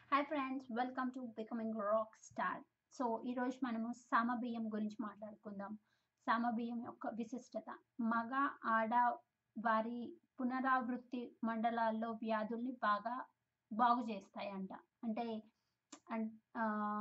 hi friends welcome to becoming rock star so ఈరోజు మనము సామబియ్యం గురించి మాట్లాడుకుందాం సామబియ్యం యొక్క విశిష్టత మగ ఆడ వారి పునరావృత్తి మండలాల్లో వ్యాధుల్ని బాగా బాగు చేస్తాయంట అంటే అన్- ఆ,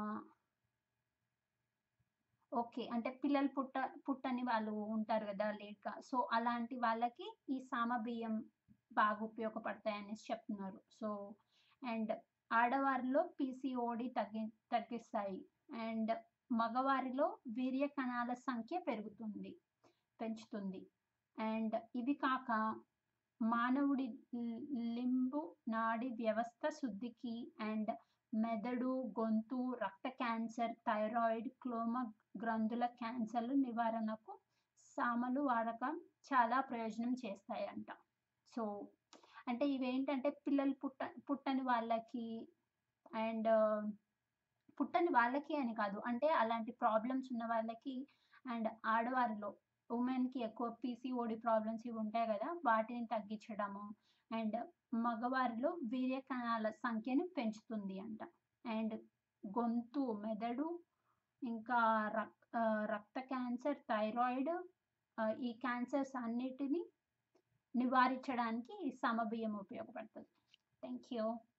ఓకే అంటే పిల్లలు పుట్ట పుట్టని వాళ్ళు ఉంటారు కదా లేట్గా సో అలాంటి వాళ్ళకి ఈ సామబియ్యం బాగా ఉపయోగపడతాయనేసి చెప్తున్నారు సో అండ్ ఆడవారిలో పీసీఓడి తగ్గి తగ్గిస్తాయి అండ్ మగవారిలో వీర్య కణాల సంఖ్య పెరుగుతుంది పెంచుతుంది అండ్ ఇవి కాక మానవుడి లి- లింబు నాడి వ్యవస్థ శుద్ధికి అండ్ మెదడు గొంతు రక్త క్యాన్సర్ థైరాయిడ్ క్లోమ గ్రంథుల క్యాన్సర్లు నివారణకు సామలు వాడకం చాలా ప్రయోజనం చేస్తాయంట సో అంటే ఇవేంటంటే పిల్లలు పుట్ట పుట్టని వాళ్ళకి అండ్ పుట్టని వాళ్ళకి అని కాదు అంటే అలాంటి ప్రాబ్లమ్స్ ఉన్న వాళ్ళకి అండ్ ఆడవారిలో ఉమెన్కి ఎక్కువ పీసీఓడి ప్రాబ్లమ్స్ ఇవి ఉంటాయి కదా వాటిని తగ్గించడము అండ్ మగవారిలో వీర్య కణాల సంఖ్యను పెంచుతుంది అంట అండ్ గొంతు మెదడు ఇంకా రక్ ఆ, రక్త క్యాన్సర్ థైరాయిడ్ ఆ, ఈ క్యాన్సర్స్ అన్నిటిని నివారించడానికి ఈ సమబియ్యం ఉపయోగపడుతుంది థ్యాంక్ యూ